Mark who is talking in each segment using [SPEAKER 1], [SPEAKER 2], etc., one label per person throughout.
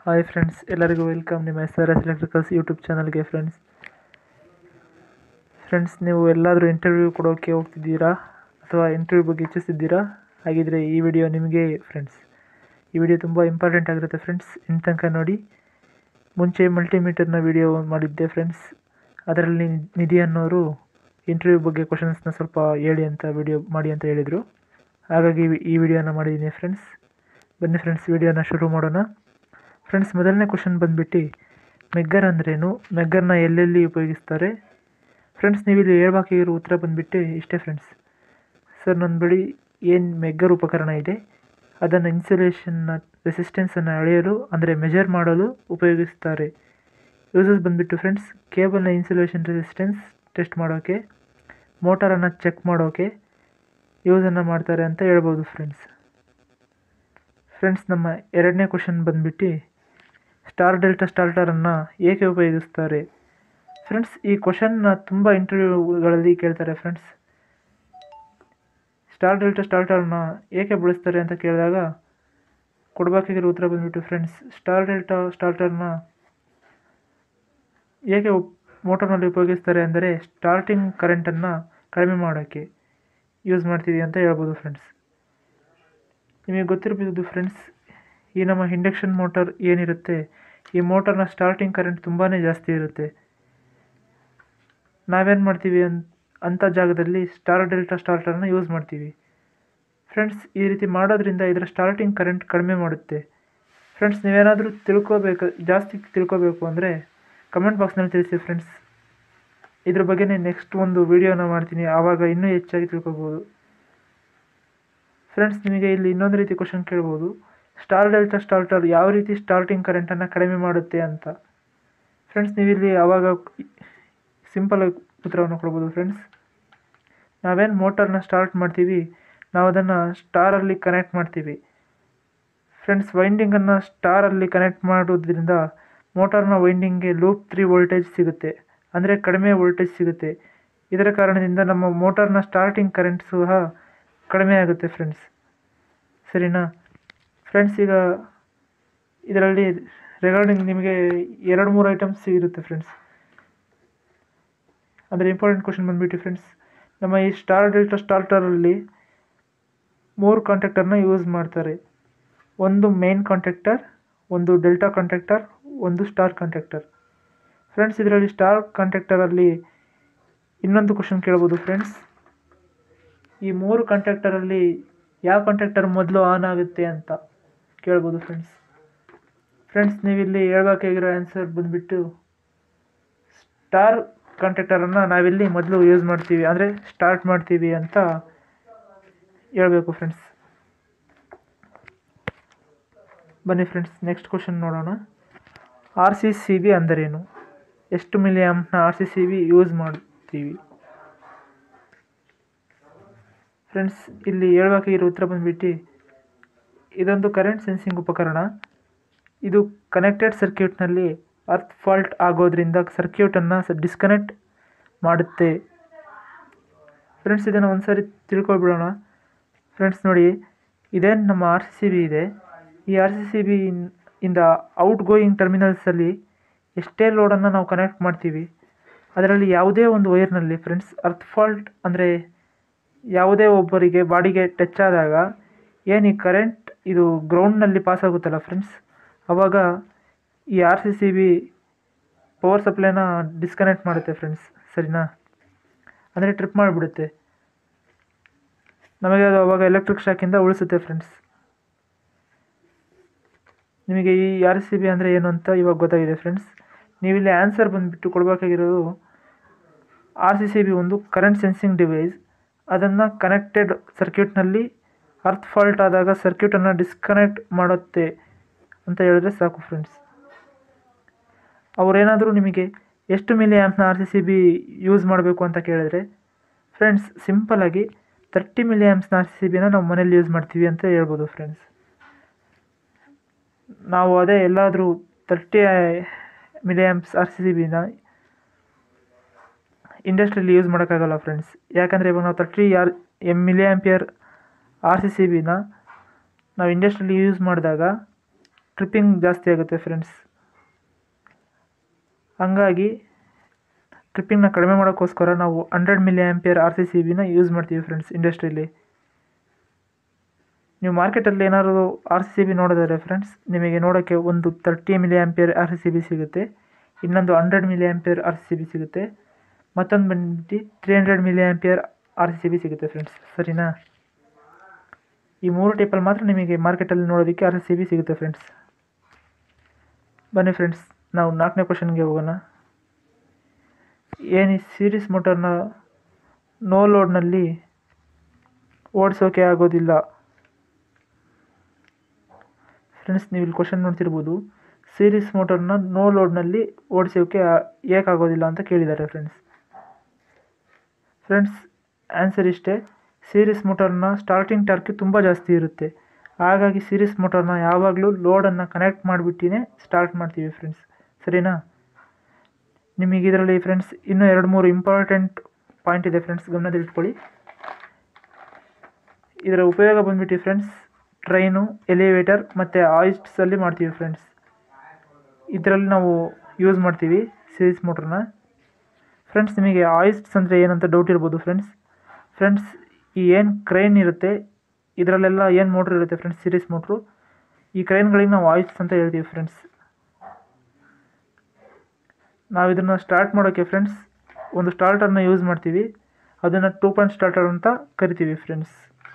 [SPEAKER 1] hi friends ಎಲ್ಲರಿಗೂ welcome ನಿಮ್ಮ S R S electricals YouTube ಚಾನಲ್ಗೆ ಫ್ರೆಂಡ್ಸ್ ಫ್ರೆಂಡ್ಸ್ ನೀವು ಎಲ್ಲಾದರೂ ಇಂಟರ್ವ್ಯೂ ಕೊಡೋಕ್ಕೆ ಹೋಗ್ತಿದ್ದೀರಾ ಅಥವಾ ಇಂಟರ್ವ್ಯೂ ಬಗ್ಗೆ ಇಚ್ಛಿಸಿದ್ದೀರಾ ಹಾಗಿದ್ರೆ ಈ ವಿಡಿಯೋ ನಿಮಗೆ ಫ್ರೆಂಡ್ಸ್ ಈ ವಿಡಿಯೋ ತುಂಬ ಇಂಪಾರ್ಟೆಂಟ್ ಆಗಿರುತ್ತೆ ಫ್ರೆಂಡ್ಸ್ ಇನ್ನು ತನಕ ನೋಡಿ ಮುಂಚೆ ಮಲ್ಟಿಮೀಟರ್ನ ವಿಡಿಯೋ ಮಾಡಿದ್ದೆ ಫ್ರೆಂಡ್ಸ್ ಅದರಲ್ಲಿ ನಿಧಿ ಅನ್ನೋರು ಇಂಟರ್ವ್ಯೂ ಬಗ್ಗೆ ಕ್ವಶನ್ಸ್ನ ಸ್ವಲ್ಪ ಹೇಳಿ ಅಂತ ವಿಡಿಯೋ ಮಾಡಿ ಅಂತ ಹೇಳಿದರು ಹಾಗಾಗಿ ಈ ವಿಡಿಯೋನ ಮಾಡಿದ್ದೀನಿ ಫ್ರೆಂಡ್ಸ್ ಬನ್ನಿ ಫ್ರೆಂಡ್ಸ್ ವಿಡಿಯೋನ ಶುರು ಮಾಡೋಣ ಫ್ರೆಂಡ್ಸ್ ಮೊದಲನೇ ಕ್ವಶನ್ ಬಂದ್ಬಿಟ್ಟು ಮೆಗ್ಗರ್ ಅಂದ್ರೇನು ಮೆಗ್ಗರ್ನ ಎಲ್ಲೆಲ್ಲಿ ಉಪಯೋಗಿಸ್ತಾರೆ ಫ್ರೆಂಡ್ಸ್ ನೀವು ಇಲ್ಲಿ ಹೇಳ್ಬೇಕಾಗಿರೋ ಉತ್ತರ ಬಂದ್ಬಿಟ್ಟು ಇಷ್ಟೇ ಫ್ರೆಂಡ್ಸ್ ಸರ್ ನನ್ನ ಬಳಿ ಏನು ಮೆಗ್ಗರ್ ಉಪಕರಣ ಇದೆ ಅದನ್ನು ಇನ್ಸುಲೇಷನ್ನ ರೆಸಿಸ್ಟೆನ್ಸನ್ನು ಅಳೆಯಲು ಅಂದರೆ ಮೆಜರ್ ಮಾಡಲು ಉಪಯೋಗಿಸ್ತಾರೆ ಯೂಸಸ್ ಬಂದುಬಿಟ್ಟು ಫ್ರೆಂಡ್ಸ್ ಕೇಬಲ್ನ ಇನ್ಸುಲೇಷನ್ ರೆಸಿಸ್ಟೆನ್ಸ್ ಟೆಸ್ಟ್ ಮಾಡೋಕ್ಕೆ ಮೋಟಾರನ್ನು ಚೆಕ್ ಮಾಡೋಕ್ಕೆ ಯೂಸನ್ನು ಮಾಡ್ತಾರೆ ಅಂತ ಹೇಳ್ಬೋದು ಫ್ರೆಂಡ್ಸ್ ಫ್ರೆಂಡ್ಸ್ ನಮ್ಮ ಎರಡನೇ ಕ್ವಶನ್ ಬಂದ್ಬಿಟ್ಟು ಸ್ಟಾರ್ ಡೆಲ್ಟಾ ಸ್ಟಾರ್ಟರನ್ನು ಏಕೆ ಉಪಯೋಗಿಸ್ತಾರೆ ಫ್ರೆಂಡ್ಸ್ ಈ ಕ್ವಶನ್ನ ತುಂಬ ಇಂಟರ್ವ್ಯೂಗಳಲ್ಲಿ ಕೇಳ್ತಾರೆ ಫ್ರೆಂಡ್ಸ್ ಸ್ಟಾರ್ ಡೆಲ್ಟಾ ಸ್ಟಾರ್ಟರ್ನ ಏಕೆ ಬಳಸ್ತಾರೆ ಅಂತ ಕೇಳಿದಾಗ ಕೊಡಬೇಕಾಗಿರೋ ಉತ್ತರ ಬಂದ್ಬಿಟ್ಟು ಫ್ರೆಂಡ್ಸ್ ಸ್ಟಾರ್ ಡೆಲ್ಟಾ ಸ್ಟಾರ್ಟರ್ನ ಏಕೆ ಮೋಟರ್ನಲ್ಲಿ ಉಪಯೋಗಿಸ್ತಾರೆ ಅಂದರೆ ಸ್ಟಾರ್ಟಿಂಗ್ ಕರೆಂಟನ್ನು ಕಡಿಮೆ ಮಾಡೋಕ್ಕೆ ಯೂಸ್ ಮಾಡ್ತೀವಿ ಅಂತ ಹೇಳ್ಬೋದು ಫ್ರೆಂಡ್ಸ್ ನಿಮಗೆ ಗೊತ್ತಿರಬಹುದು ಫ್ರೆಂಡ್ಸ್ ಈ ನಮ್ಮ ಇಂಡಕ್ಷನ್ ಮೋಟರ್ ಏನಿರುತ್ತೆ ಈ ಮೋಟರ್ನ ಸ್ಟಾರ್ಟಿಂಗ್ ಕರೆಂಟ್ ತುಂಬಾ ಜಾಸ್ತಿ ಇರುತ್ತೆ ನಾವೇನು ಮಾಡ್ತೀವಿ ಅನ್ ಅಂಥ ಜಾಗದಲ್ಲಿ ಸ್ಟಾರ್ ಡೆಲ್ಟಾ ಸ್ಟಾರ್ಟರ್ನ ಯೂಸ್ ಮಾಡ್ತೀವಿ ಫ್ರೆಂಡ್ಸ್ ಈ ರೀತಿ ಮಾಡೋದ್ರಿಂದ ಇದರ ಸ್ಟಾರ್ಟಿಂಗ್ ಕರೆಂಟ್ ಕಡಿಮೆ ಮಾಡುತ್ತೆ ಫ್ರೆಂಡ್ಸ್ ನೀವೇನಾದರೂ ತಿಳ್ಕೊಬೇಕು ಜಾಸ್ತಿ ತಿಳ್ಕೊಬೇಕು ಅಂದರೆ ಕಮೆಂಟ್ ಬಾಕ್ಸ್ನಲ್ಲಿ ತಿಳಿಸಿ ಫ್ರೆಂಡ್ಸ್ ಇದ್ರ ಬಗ್ಗೆನೇ ನೆಕ್ಸ್ಟ್ ಒಂದು ವಿಡಿಯೋನ ಮಾಡ್ತೀನಿ ಆವಾಗ ಇನ್ನೂ ಹೆಚ್ಚಾಗಿ ತಿಳ್ಕೊಬೋದು ಫ್ರೆಂಡ್ಸ್ ನಿಮಗೆ ಇಲ್ಲಿ ಇನ್ನೊಂದು ರೀತಿ ಕ್ವಶನ್ ಕೇಳ್ಬೋದು ಸ್ಟಾರ್ ಡೆಲ್ಟಾ ಸ್ಟಾರ್ಟರ್ ಯಾವ ರೀತಿ ಸ್ಟಾರ್ಟಿಂಗ್ ಕರೆಂಟನ್ನು ಕಡಿಮೆ ಮಾಡುತ್ತೆ ಅಂತ ಫ್ರೆಂಡ್ಸ್ ನೀವಿಲ್ಲಿ ಆವಾಗ ಸಿಂಪಲಾಗಿ ಉತ್ತರವನ್ನು ಕೊಡ್ಬೋದು ಫ್ರೆಂಡ್ಸ್ ನಾವೇನು ಮೋಟರ್ನ ಸ್ಟಾರ್ಟ್ ಮಾಡ್ತೀವಿ ನಾವು ಅದನ್ನು ಸ್ಟಾರಲ್ಲಿ ಕನೆಕ್ಟ್ ಮಾಡ್ತೀವಿ ಫ್ರೆಂಡ್ಸ್ ವೈಂಡಿಂಗನ್ನು ಸ್ಟಾರಲ್ಲಿ ಕನೆಕ್ಟ್ ಮಾಡೋದ್ರಿಂದ ಮೋಟಾರ್ನ ವೈಂಡಿಂಗ್ಗೆ ಲೂಪ್ ತ್ರೀ ವೋಲ್ಟೇಜ್ ಸಿಗುತ್ತೆ ಅಂದರೆ ಕಡಿಮೆ ವೋಲ್ಟೇಜ್ ಸಿಗುತ್ತೆ ಇದರ ಕಾರಣದಿಂದ ನಮ್ಮ ಮೋಟಾರ್ನ ಸ್ಟಾರ್ಟಿಂಗ್ ಕರೆಂಟ್ ಸಹ ಕಡಿಮೆ ಆಗುತ್ತೆ ಫ್ರೆಂಡ್ಸ್ ಸರಿನಾ ಫ್ರೆಂಡ್ಸ್ ಈಗ ಇದರಲ್ಲಿ ರೆಗಾರ್ಡಿಂಗ್ ನಿಮಗೆ ಎರಡು ಮೂರು ಐಟಮ್ಸ್ ಇರುತ್ತೆ ಫ್ರೆಂಡ್ಸ್ ಅಂದರೆ ಇಂಪಾರ್ಟೆಂಟ್ ಕ್ವಶನ್ ಬಂದುಬಿಟ್ಟು ಫ್ರೆಂಡ್ಸ್ ನಮ್ಮ ಈ ಸ್ಟಾರ್ ಡೆಲ್ಟಾ ಸ್ಟಾರ್ಟರಲ್ಲಿ ಮೂರು ಕಾಂಟ್ಯಾಕ್ಟರ್ನ ಯೂಸ್ ಮಾಡ್ತಾರೆ ಒಂದು ಮೇನ್ ಕಾಂಟ್ಯಾಕ್ಟರ್ ಒಂದು ಡೆಲ್ಟಾ ಕಾಂಟ್ಯಾಕ್ಟರ್ ಒಂದು ಸ್ಟಾರ್ ಕಾಂಟ್ಯಾಕ್ಟರ್ ಫ್ರೆಂಡ್ಸ್ ಇದರಲ್ಲಿ ಸ್ಟಾರ್ ಕಾಂಟ್ಯಾಕ್ಟರಲ್ಲಿ ಇನ್ನೊಂದು ಕ್ವಶನ್ ಕೇಳ್ಬೋದು ಫ್ರೆಂಡ್ಸ್ ಈ ಮೂರು ಕಾಂಟ್ಯಾಕ್ಟರಲ್ಲಿ ಯಾವ ಕಾಂಟ್ಯಾಕ್ಟರ್ ಮೊದಲು ಆನ್ ಆಗುತ್ತೆ ಅಂತ ಕೇಳ್ಬೋದು ಫ್ರೆಂಡ್ಸ್ ಫ್ರೆಂಡ್ಸ್ ನೀವಿಲ್ಲಿ ಹೇಳ್ಬೇಕಾಗಿರೋ ಆನ್ಸರ್ ಬಂದುಬಿಟ್ಟು ಸ್ಟಾರ್ ಕಾಂಟ್ಯಾಕ್ಟರನ್ನು ನಾವಿಲ್ಲಿ ಮೊದಲು ಯೂಸ್ ಮಾಡ್ತೀವಿ ಅಂದರೆ ಸ್ಟಾರ್ಟ್ ಮಾಡ್ತೀವಿ ಅಂತ ಹೇಳಬೇಕು ಫ್ರೆಂಡ್ಸ್ ಬನ್ನಿ ಫ್ರೆಂಡ್ಸ್ ನೆಕ್ಸ್ಟ್ ಕ್ವಶನ್ ನೋಡೋಣ ಆರ್ ಸಿ ಸಿ ಬಿ ಅಂದರೇನು ಎಷ್ಟು ಮಿಲಿ ಆ್ಯಂಪ್ನ R C C B use ಮಾಡ್ತೀವಿ ಫ್ರೆಂಡ್ಸ್ ಇಲ್ಲಿ ಹೇಳ್ಬೇಕಾಗಿರೋ ಉತ್ತರ ಬಂದುಬಿಟ್ಟು ಇದೊಂದು ಕರೆಂಟ್ ಸೆನ್ಸಿಂಗ್ ಉಪಕರಣ ಇದು ಕನೆಕ್ಟೆಡ್ ಸರ್ಕ್ಯೂಟ್ನಲ್ಲಿ ಅರ್ತ್ ಫಾಲ್ಟ್ ಆಗೋದ್ರಿಂದ ಸರ್ಕ್ಯೂಟನ್ನು ಡಿಸ್ಕನೆಕ್ಟ್ ಮಾಡುತ್ತೆ ಫ್ರೆಂಡ್ಸ್ ಇದನ್ನು ಒಂದು ಸಾರಿ ತಿಳ್ಕೊಬಿಡೋಣ ಫ್ರೆಂಡ್ಸ್ ನೋಡಿ ಇದೇನು ನಮ್ಮ ಆರ್ ಸಿ ಸಿ ಬಿ ಇದೆ ಈ ಆರ್ ಸಿ ಸಿ ಬಿ ಇಂದ ಔಟ್ ಗೋಯಿಂಗ್ ಟರ್ಮಿನಲ್ಸಲ್ಲಿ ಎಷ್ಟೇ ಲೋಡನ್ನು ನಾವು ಕನೆಕ್ಟ್ ಮಾಡ್ತೀವಿ ಅದರಲ್ಲಿ ಯಾವುದೇ ಒಂದು ವೈರ್ನಲ್ಲಿ ಫ್ರೆಂಡ್ಸ್ ಅರ್ತ್ ಫಾಲ್ಟ್ ಅಂದರೆ ಯಾವುದೇ ಒಬ್ಬರಿಗೆ ಬಾಡಿಗೆ ಟಚ್ ಆದಾಗ ಏನು ಈ ಕರೆಂಟ್ ಇದು ಗ್ರೌಂಡ್ನಲ್ಲಿ ಪಾಸ್ ಆಗುತ್ತಲ್ಲ ಫ್ರೆಂಡ್ಸ್ ಆವಾಗ ಈ R C C B power ಸಪ್ಲೈನ ಡಿಸ್ಕನೆಕ್ಟ್ ಮಾಡುತ್ತೆ ಫ್ರೆಂಡ್ಸ್ ಸರಿನಾ ಅಂದರೆ ಟ್ರಿಪ್ ಮಾಡಿಬಿಡುತ್ತೆ ನಮಗೆ ಅದು ಅವಾಗ ಎಲೆಕ್ಟ್ರಿಕ್ ಶಾಕಿಂದ ಉಳಿಸುತ್ತೆ ಫ್ರೆಂಡ್ಸ್ ನಿಮಗೆ ಈ ಆರ್ ಸಿ ಬಿ ಅಂದರೆ ಏನು ಅಂತ ಇವಾಗ ಗೊತ್ತಾಗಿದೆ ಫ್ರೆಂಡ್ಸ್ ನೀವಿಲ್ಲಿ ಆನ್ಸರ್ ಬಂದುಬಿಟ್ಟು ಕೊಡಬೇಕಾಗಿರೋದು ಆರ್ ಸಿ ಸಿ ಬಿ ಒಂದು ಕರೆಂಟ್ ಸೆನ್ಸಿಂಗ್ ಡಿವೈಸ್ ಅದನ್ನು ಕನೆಕ್ಟೆಡ್ ಸರ್ಕ್ಯೂಟ್ನಲ್ಲಿ ಅರ್ತ್ ಫಾಲ್ಟ್ ಆದಾಗ ಸರ್ಕ್ಯೂಟನ್ನು ಡಿಸ್ಕನೆಕ್ಟ್ ಮಾಡುತ್ತೆ ಅಂತ ಹೇಳಿದ್ರೆ ಸಾಕು ಫ್ರೆಂಡ್ಸ್ ಅವರೇನಾದರೂ ನಿಮಗೆ ಎಷ್ಟು ಮಿಲಿ ಆ್ಯಂಪ್ನ R C C B use ಮಾಡಬೇಕು ಅಂತ ಕೇಳಿದ್ರೆ ಫ್ರೆಂಡ್ಸ್ ಸಿಂಪಲಾಗಿ ತರ್ಟಿ ಮಿಲಿ ಆ್ಯಂಪ್ಸ್ನ ಆರ್ ಸಿ ಸಿ ಬಿನ ನಾವು ಮನೇಲಿ ಯೂಸ್ ಮಾಡ್ತೀವಿ ಅಂತ ಹೇಳ್ಬೋದು ಫ್ರೆಂಡ್ಸ್ ನಾವು ಅದೇ ಎಲ್ಲಾದರೂ thirty milli amps R C ಸಿ ಬಿನ ಇಂಡಸ್ಟ್ರಿಯಲ್ಲಿ ಯೂಸ್ ಮಾಡೋಕ್ಕಾಗಲ್ಲ ಫ್ರೆಂಡ್ಸ್ ಯಾಕಂದರೆ ಇವಾಗ ನಾವು thirty R M milli ampere R C ಸಿ ಬಿನ ನಾವು ಇಂಡಸ್ಟ್ರಿಯಲ್ಲಿ ಯೂಸ್ ಮಾಡಿದಾಗ ಟ್ರಿಪ್ಪಿಂಗ್ ಜಾಸ್ತಿ ಆಗುತ್ತೆ ಫ್ರೆಂಡ್ಸ್ ಹಂಗಾಗಿ ಟ್ರಿಪ್ಪಿಂಗ್ನ ಕಡಿಮೆ ಮಾಡೋಕ್ಕೋಸ್ಕರ ನಾವು hundred milli ampere R C ಸಿ ಬಿನ ಯೂಸ್ ಮಾಡ್ತೀವಿ ಫ್ರೆಂಡ್ಸ್ ಇಂಡಸ್ಟ್ರಿಲಿ ನೀವು ಮಾರ್ಕೆಟಲ್ಲಿ ಏನಾದರೂ ಆರ್ ಸಿ ಸಿ ಬಿ ನೋಡಿದರೆ ಫ್ರೆಂಡ್ಸ್ ನಿಮಗೆ ನೋಡೋಕ್ಕೆ ಒಂದು thirty milli ampere R C C B ಸಿಗುತ್ತೆ ಇನ್ನೊಂದು hundred milli ampere R C C B ಸಿಗುತ್ತೆ ಮತ್ತೊಂದು ಬಂದ್ಬಿಟ್ಟು three hundred milli ampere R C C B ಸಿಗುತ್ತೆ ಫ್ರೆಂಡ್ಸ್ ಸರಿನಾ ಈ ಮೂರು ಟೈಪಲ್ಲಿ ಮಾತ್ರ ನಿಮಗೆ ಮಾರ್ಕೆಟಲ್ಲಿ ನೋಡೋದಕ್ಕೆ ಆರ್ ಸಿ ಸಿ ಬಿ ಸಿಗುತ್ತೆ ಫ್ರೆಂಡ್ಸ್ ಬನ್ನಿ ಫ್ರೆಂಡ್ಸ್ ನಾವು ನಾಲ್ಕನೇ ಕ್ವಶನ್ಗೆ ಹೋಗೋಣ ಏನು ಈ ಸೀರೀಸ್ ಮೋಟರ್ನ ನೋ ಲೋಡ್ನಲ್ಲಿ ಓಡಿಸೋಕೆ ಆಗೋದಿಲ್ಲ ಫ್ರೆಂಡ್ಸ್ ನೀವು ಇಲ್ಲಿ ಕ್ವಶನ್ ನೋಡ್ತಿರ್ಬೋದು ಸೀರೀಸ್ ಮೋಟರ್ನ ನೋ ಲೋಡ್ನಲ್ಲಿ ಓಡಿಸೋಕೆ ಏಕಾಗೋದಿಲ್ಲ ಅಂತ ಕೇಳಿದ್ದಾರೆ ಫ್ರೆಂಡ್ಸ್ ಫ್ರೆಂಡ್ಸ್ ಆನ್ಸರ್ ಇಷ್ಟೇ ಸೀರೀಸ್ ಮೋಟರ್ನ ಸ್ಟಾರ್ಟಿಂಗ್ ಟಾರ್ಕ್ ತುಂಬ ಜಾಸ್ತಿ ಇರುತ್ತೆ ಹಾಗಾಗಿ ಸೀರೀಸ್ ಮೋಟರ್ನ ಯಾವಾಗಲೂ ಲೋಡನ್ನು ಕನೆಕ್ಟ್ ಮಾಡಿಬಿಟ್ಟಿನೇ ಸ್ಟಾರ್ಟ್ ಮಾಡ್ತೀವಿ ಫ್ರೆಂಡ್ಸ್ ಸರಿನಾ ನಿಮಗೆ ಇದರಲ್ಲಿ ಫ್ರೆಂಡ್ಸ್ ಇನ್ನೂ ಎರಡು ಮೂರು ಇಂಪಾರ್ಟೆಂಟ್ ಪಾಯಿಂಟ್ ಇದೆ ಫ್ರೆಂಡ್ಸ್ ಗಮನದಲ್ಲಿಟ್ಕೊಳ್ಳಿ ಇದರ ಉಪಯೋಗ ಬಂದ್ಬಿಟ್ಟು ಫ್ರೆಂಡ್ಸ್ ಟ್ರೈನು ಎಲಿವೇಟರ್ ಮತ್ತು ಆಯಿಸ್ಟ್ಸಲ್ಲಿ ಮಾಡ್ತೀವಿ ಫ್ರೆಂಡ್ಸ್ ಇದರಲ್ಲಿ ನಾವು ಯೂಸ್ ಮಾಡ್ತೀವಿ ಸೀರೀಸ್ ಮೋಟ್ರನ್ನ ಫ್ರೆಂಡ್ಸ್ ನಿಮಗೆ ಆಯಿಸ್ಟ್ಸ್ ಅಂದರೆ ಏನಂತ ಡೌಟ್ ಇರ್ಬೋದು ಫ್ರೆಂಡ್ಸ್ ಫ್ರೆಂಡ್ಸ್ ಈ ಏನು ಕ್ರೈನ್ ಇರುತ್ತೆ ಇದರಲ್ಲೆಲ್ಲ ಏನು ಮೋಟ್ರ್ ಇರುತ್ತೆ ಫ್ರೆಂಡ್ಸ್ ಸೀರೀಸ್ ಮೋಟ್ರು ಈ ಕ್ರೈನ್ಗಳಿಗೆ ನಾವು ಆಯಿಸ್ಟ್ಸ್ ಅಂತ ಹೇಳ್ತೀವಿ ಫ್ರೆಂಡ್ಸ್ ನಾವು ಇದನ್ನು ಸ್ಟಾರ್ಟ್ ಮಾಡೋಕ್ಕೆ ಫ್ರೆಂಡ್ಸ್ ಒಂದು ಸ್ಟಾರ್ಟರ್ನ ಯೂಸ್ ಮಾಡ್ತೀವಿ ಅದನ್ನು ಟೂ ಪಾಯಿಂಟ್ ಸ್ಟಾರ್ಟರ್ ಅಂತ ಕರಿತೀವಿ ಫ್ರೆಂಡ್ಸ್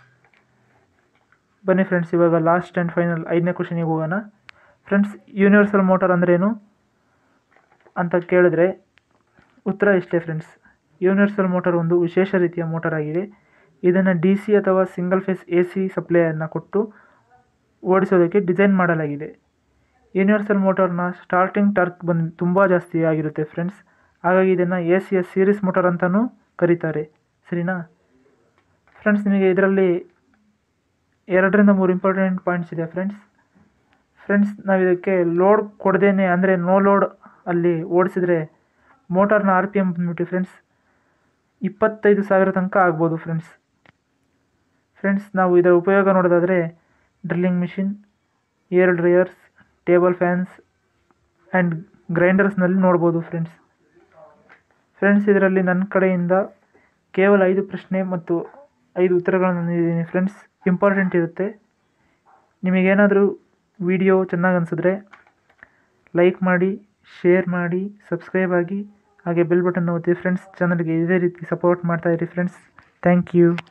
[SPEAKER 1] ಬನ್ನಿ ಫ್ರೆಂಡ್ಸ್ ಇವಾಗ ಲಾಸ್ಟ್ ಆ್ಯಂಡ್ ಫೈನಲ್ ಐದನೇ ಕ್ವಶನಿಗೆ ಹೋಗೋಣ ಫ್ರೆಂಡ್ಸ್ ಯೂನಿವರ್ಸಲ್ ಮೋಟಾರ್ ಅಂದ್ರೇನು ಅಂತ ಕೇಳಿದ್ರೆ ಉತ್ತರ ಇಷ್ಟೇ ಫ್ರೆಂಡ್ಸ್ ಯೂನಿವರ್ಸಲ್ ಮೋಟಾರ್ ಒಂದು ವಿಶೇಷ ರೀತಿಯ ಮೋಟಾರ್ ಆಗಿದೆ ಇದನ್ನು ಡಿ ಸಿ ಅಥವಾ ಸಿಂಗಲ್ ಫೇಸ್ ಎ ಸಿ ಸಪ್ಲೈಯನ್ನು ಕೊಟ್ಟು ಓಡಿಸೋದಕ್ಕೆ ಡಿಸೈನ್ ಮಾಡಲಾಗಿದೆ ಯೂನಿವರ್ಸಲ್ ಮೋಟಾರ್ನ ಸ್ಟಾರ್ಟಿಂಗ್ ಟರ್ಕ್ ಬಂದು ತುಂಬ ಜಾಸ್ತಿ ಆಗಿರುತ್ತೆ ಫ್ರೆಂಡ್ಸ್ ಹಾಗಾಗಿ ಇದನ್ನು A C S series motor ಅಂತಲೂ ಕರೀತಾರೆ ಸರಿನಾ ಫ್ರೆಂಡ್ಸ್ ನಿಮಗೆ ಇದರಲ್ಲಿ ಎರಡರಿಂದ ಮೂರು ಇಂಪಾರ್ಟೆಂಟ್ ಪಾಯಿಂಟ್ಸ್ ಇದೆ ಫ್ರೆಂಡ್ಸ್ ಫ್ರೆಂಡ್ಸ್ ನಾವು ಇದಕ್ಕೆ ಲೋಡ್ ಕೊಡದೇನೆ ಅಂದರೆ ನೋ ಲೋಡ್ ಅಲ್ಲಿ ಓಡಿಸಿದ್ರೆ ಮೋಟಾರ್ನ ಆರ್ ಪಿ ಎಮ್ ಬಂದ್ಬಿಟ್ಟು ಫ್ರೆಂಡ್ಸ್ ಇಪ್ಪತ್ತೈದು ಸಾವಿರ ತನಕ ಆಗ್ಬೋದು ಫ್ರೆಂಡ್ಸ್ ಫ್ರೆಂಡ್ಸ್ ನಾವು ಇದರ ಉಪಯೋಗ ನೋಡೋದಾದರೆ drilling machine air dryers table fans and ಗ್ರೈಂಡರ್ಸ್ನಲ್ಲಿ ನೋಡ್ಬೋದು ಫ್ರೆಂಡ್ಸ್ ಫ್ರೆಂಡ್ಸ್ ಇದರಲ್ಲಿ ನನ್ನ ಕಡೆಯಿಂದ ಕೇವಲ ಐದು ಪ್ರಶ್ನೆ ಮತ್ತು ಐದು ಉತ್ತರಗಳನ್ನು ನೀಡಿದ್ದೀನಿ ಫ್ರೆಂಡ್ಸ್ ಇಂಪಾರ್ಟೆಂಟ್ ಇರುತ್ತೆ ನಿಮಗೇನಾದರೂ ವಿಡಿಯೋ ಚೆನ್ನಾಗಿ ಅನಿಸಿದ್ರೆ ಲೈಕ್ ಮಾಡಿ ಶೇರ್ ಮಾಡಿ ಸಬ್ಸ್ಕ್ರೈಬ್ ಆಗಿ ಹಾಗೆ ಬೆಲ್ ಬಟನ್ ಒತ್ತಿ ಫ್ರೆಂಡ್ಸ್ ಚಾನಲ್ಗೆ ಇದೇ ರೀತಿ ಸಪೋರ್ಟ್ ಮಾಡ್ತಾಯಿರಿ ಫ್ರೆಂಡ್ಸ್ ಥ್ಯಾಂಕ್ ಯು